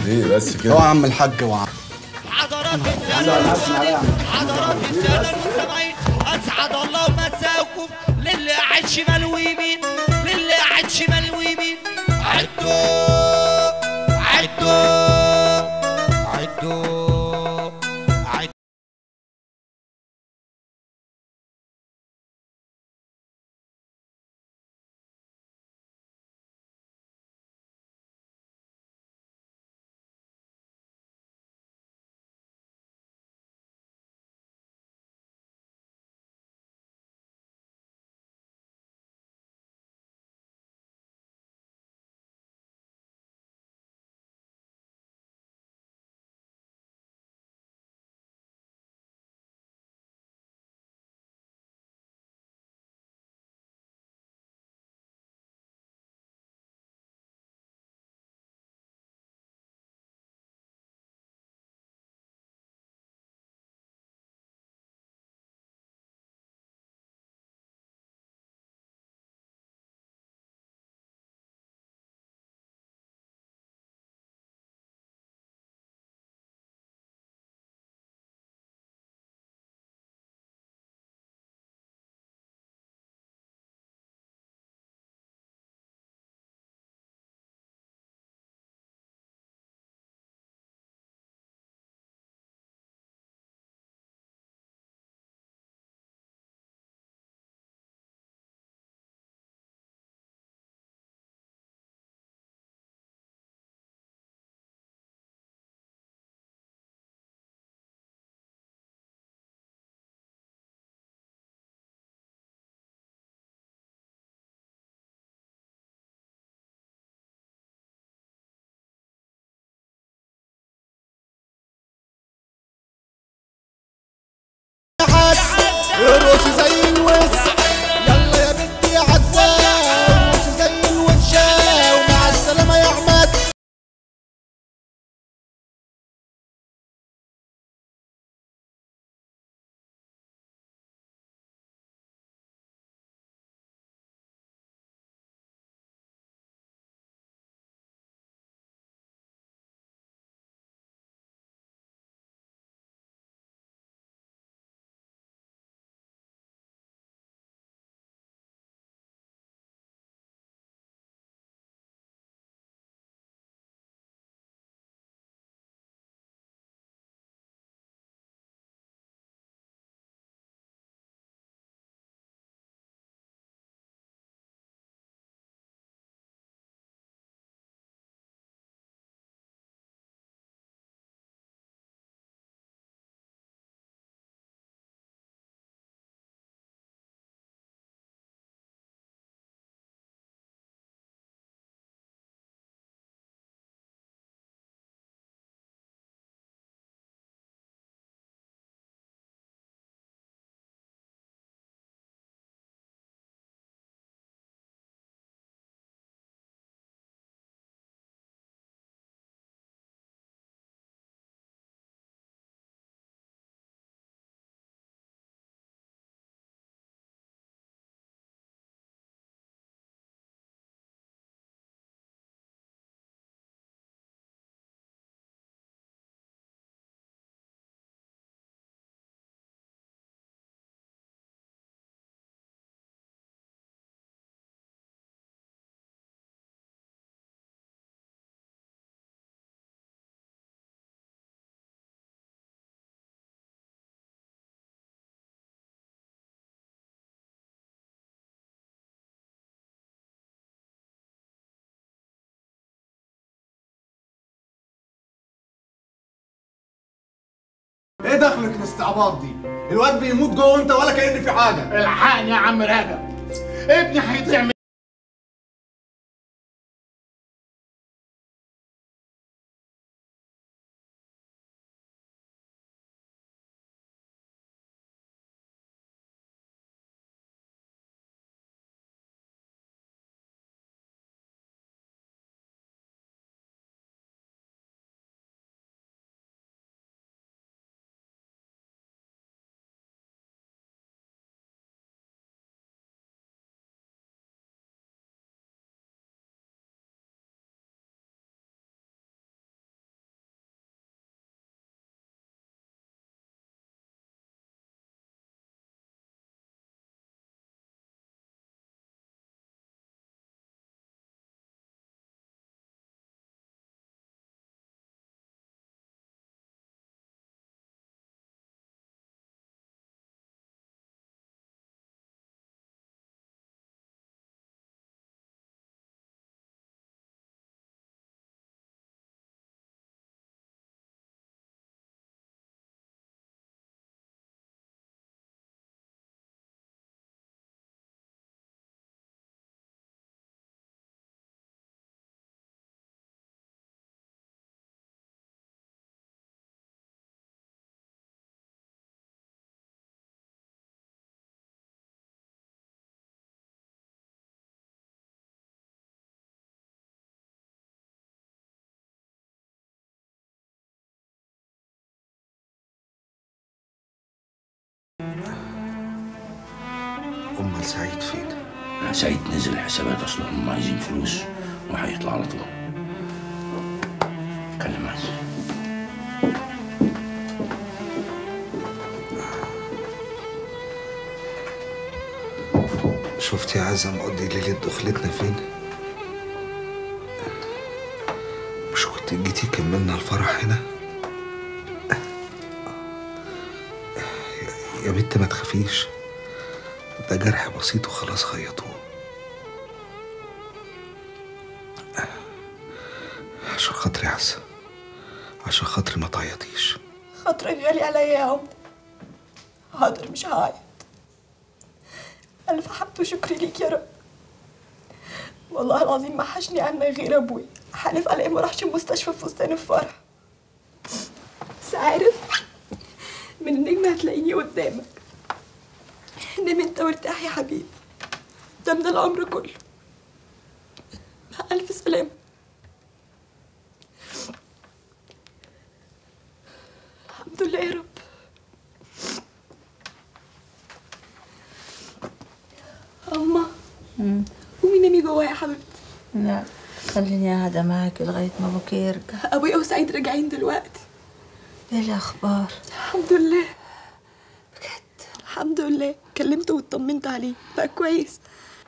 ليه بس هو كده يا عم الحاج وعم حضرات السادة حضرات السادة المستمعين أسعد الله مساكم للي قاعد شمال ويمين للي قاعد شمال ويمين عدوا عدوا عدوا عدوا الرقص زي الوش يلا يا بنتي يا عزام الرقص زي الوشة ومع السلامة يا عماد ايه دخلك الاستعباط دي الواد بيموت جوه وانت ولا كأن في حاجه الحقني يا عم راجع ابني هيضيع من امال سعيد فين سعيد نزل الحسابات اصلا هم عايزين فلوس وهيطلع على طول كلم عز شفت يا عزة مقضي ليلة دخلتنا فين مش كنت جيتي كملنا الفرح هنا يا- يا بنت ما تخافيش ده جرح بسيط وخلاص خيطوه عشان خاطري يا عزة عشان خاطري ما تعيطيش خاطرك غالي عليا يا عمر حاضر مش هعيط ألف حمد وشكر ليك يا رب والله العظيم ما حشني عنك غير أبوي حالف على إيه ما راحش المستشفى في فستان الفرح بس عارف من النجم هتلاقيني قدامك نام انت وارتاح يا حبيبي ده من العمر كله مع ألف سلامة الحمد لله يا رب أما قومي نامي جوا يا حبيبتي لا خليني قاعدة معاك لغاية ما ابوك يرجع أبويا وسعيد راجعين دلوقتي ايه الأخبار؟ الحمد لله بجد الحمد لله كلمته واطمنت عليه بقى كويس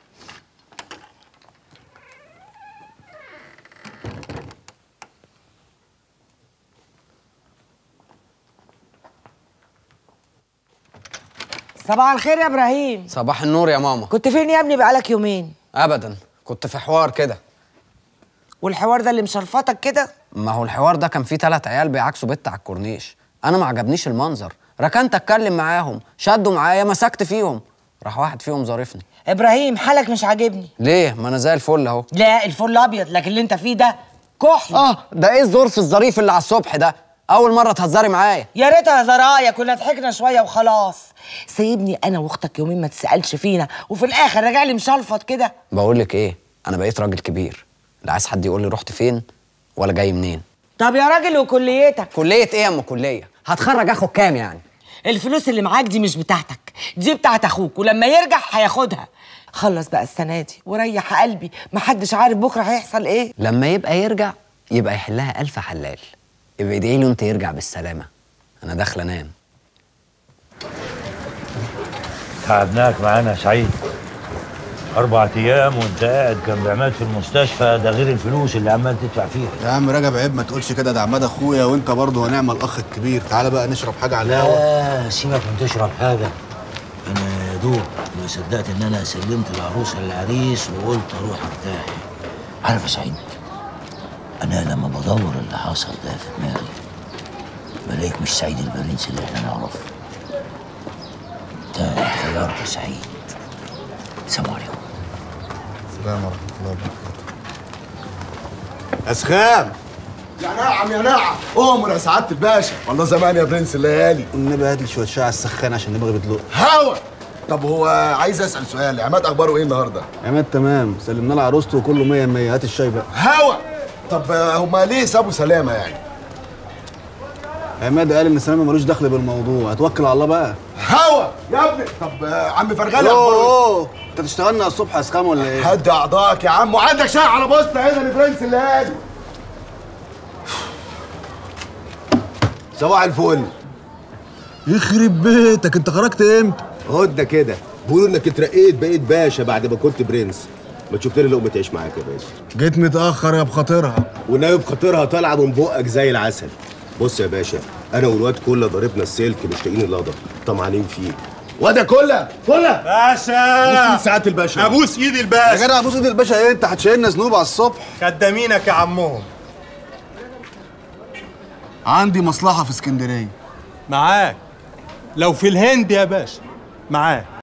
صباح الخير يا ابراهيم صباح النور يا ماما كنت فين يا ابني بقالك يومين ابدا كنت في حوار كده والحوار ده اللي مشرفطك كده ما هو الحوار ده كان فيه ثلاث عيال بيعكسوا بنت على الكورنيش انا ما عجبنيش المنظر ركنت اتكلم معاهم شدوا معايا مسكت فيهم راح واحد فيهم ظارفني ابراهيم حالك مش عاجبني ليه ما انا زي الفل اهو لا الفل ابيض لكن اللي انت فيه ده كحل اه ده ايه الظرف الظريف اللي على الصبح ده اول مره تهزري معايا يا ريتها زرايا كنا ضحكنا شويه وخلاص سيبني انا واختك يومين ما تسالش فينا وفي الاخر راجع لي مشلفط كده بقول لك ايه انا بقيت راجل كبير لا عايز حد يقول لي رحت فين ولا جاي منين طب يا راجل وكليتك كليه ايه يا ام كليه هتخرج اخد كام يعني الفلوس اللي معاك دي مش بتاعتك دي بتاعت اخوك ولما يرجع هياخدها خلص بقى السنه دي وريح قلبي محدش عارف بكره هيحصل ايه لما يبقى يرجع يبقى يحلها ألف حلال يبقى ادعي له انت يرجع بالسلامة أنا داخل أنام تعبناك معانا يا سعيد أربع أيام وأنت قاعد جنب عماد في المستشفى ده غير الفلوس اللي عمال تدفع فيها يا عم رجب عيب ما تقولش كده ده عماد اخويا وانت برضه ونعم الاخ الكبير تعالى بقى نشرب حاجه على القهوه لا سيبك من تشرب حاجة أنا يا دوب ما صدقت إن أنا سلمت العروسة للعريس وقلت أروح أرتاح عارف يا سعيد أنا لما بدور اللي حصل ده في دماغي بلاقيك مش سعيد البرنس اللي إحنا نعرفه أنت اتغيرت يا سعيد سلام عليكم السلام ورحمه الله وبركاته اسخام يا نعم يا نعم امر يا سعاده الباشا والله زمان يا برنس الليالي النبي هات لي شويه شاي على السخان عشان دماغي بتلق هوا طب هو عايز اسال سؤال عماد اخباره ايه النهارده عماد تمام سلمنا له عروسته وكله 100 100 هات الشاي بقى هوا طب آه، هما ليه سابوا سلامه يعني عماد قال ان سلامه ملوش دخل بالموضوع هتوكل على الله بقى هوا يا ابني طب آه، عم فرغالي اخباره اوه انت تشتغلنا الصبح يا اسخام ولا ايه ايه؟ هدي اعضائك يا عم وعندك شاي على بوسطه هنا لبرنس الليالي صباح الفل يخرب بيتك انت خرجت امتى؟ هدى كده بيقولوا انك اترقيت بقيت باشا بعد ما كنت برنس ما تشوف لي لقمه تعيش معاك يا باشا جيت متاخر يا بخاطرها والنبي بخاطرها طالعه من بقك زي العسل بص يا باشا انا والواد كله ضاربنا السلك مش لاقيين اللقطه طمعانين فيه وده كلها كلها باشا بص ساعات الباشا ابوس ايدي يا الباشا جدع ابوس ايد الباشا ايه انت هتشيلنا ذنوب على الصبح خدامينك يا عمهم عندي مصلحه في اسكندريه معاك لو في الهند يا باشا معاك